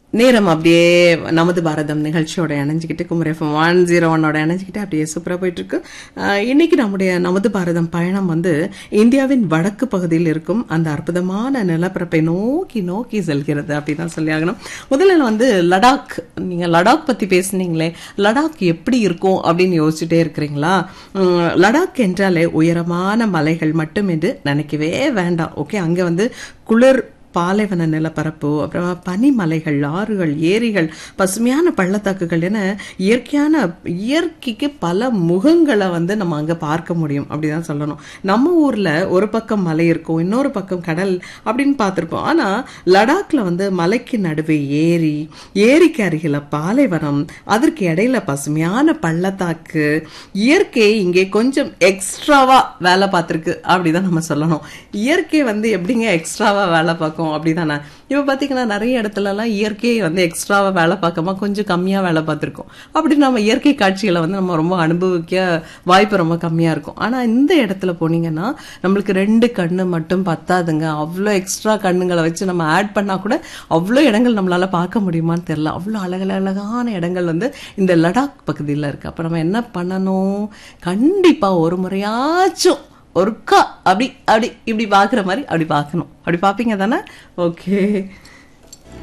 நேரம் அப்படியே நமது பாரதம் நிகழ்ச்சியோட இணைஞ்சிக்கிட்டு குமரி எஃப்எம் ஒன் ஜீரோ ஒன்னோட இணைஞ்சிக்கிட்டு அப்படியே சூப்பராக போயிட்டு இருக்கு ஆஹ் இன்னைக்கு நம்முடைய நமது பாரதம் பயணம் வந்து இந்தியாவின் வடக்கு பகுதியில் இருக்கும் அந்த அற்புதமான நிலப்பரப்பை நோக்கி நோக்கி செல்கிறது அப்படின்னு தான் சொல்லி ஆகணும் முதல்ல வந்து லடாக் நீங்க லடாக் பத்தி பேசுனீங்களே லடாக் எப்படி இருக்கும் அப்படின்னு யோசிச்சுட்டே இருக்கிறீங்களா உம், லடாக் என்றாலே உயரமான மலைகள் மட்டும் என்று நினைக்கவே வேண்டாம் ஓகே அங்க வந்து குளிர் பாலைவன நிலப்பரப்பு அப்புறமா பனிமலைகள் ஆறுகள் ஏரிகள் பசுமையான பள்ளத்தாக்குகள் என இயற்கையான இயற்கைக்கு பல முகங்களை வந்து நம்ம அங்க பார்க்க முடியும் அப்படிதான் சொல்லணும் நம்ம ஊர்ல ஒரு பக்கம் மலை இருக்கும் இன்னொரு பக்கம் கடல் அப்படின்னு பார்த்திருப்போம் ஆனா லடாக்ல வந்து மலைக்கு நடுவே ஏரி ஏரிக்கு அருகில பாலைவனம் அதற்கு இடையில பசுமையான பள்ளத்தாக்கு இயற்கை இங்கே கொஞ்சம் எக்ஸ்ட்ராவா வேலை பார்த்திருக்கு அப்படிதான் நம்ம சொல்லணும் இயற்கை வந்து எப்படிங்க எக்ஸ்ட்ராவா வேலை பார்க்கும் அப்படிதானே இப்ப பாத்தீங்கன்னா நிறைய இடத்துல எல்லாம் இயற்கையை வந்து எக்ஸ்ட்ராவா வேலை பார்க்காம கொஞ்சம் கம்மியா வேலை பார்த்திருக்கோம் அப்படி நம்ம இயற்கை காட்சிகளை வந்து நம்ம ரொம்ப அனுபவிக்க வாய்ப்பு ரொம்ப கம்மியா இருக்கும் ஆனா இந்த இடத்துல போனீங்கன்னா நம்மளுக்கு ரெண்டு கண்ணு மட்டும் பத்தாதுங்க அவ்வளோ எக்ஸ்ட்ரா கண்ணுங்களை வச்சு நம்ம ஆட் பண்ணா கூட அவ்வளோ இடங்கள் நம்மளால பார்க்க முடியுமான்னு தெரியல அவ்வளோ அழகு அழகான இடங்கள் வந்து இந்த லடாக் பகுதியில் இருக்கு அப்ப நம்ம என்ன பண்ணணும் கண்டிப்பா ஒரு முறையாச்சும் ஒருக்கா அப்படி அப்படி இப்படி பார்க்குற மாதிரி அப்படி பார்க்கணும் அப்படி பார்ப்பீங்க தானே ஓகே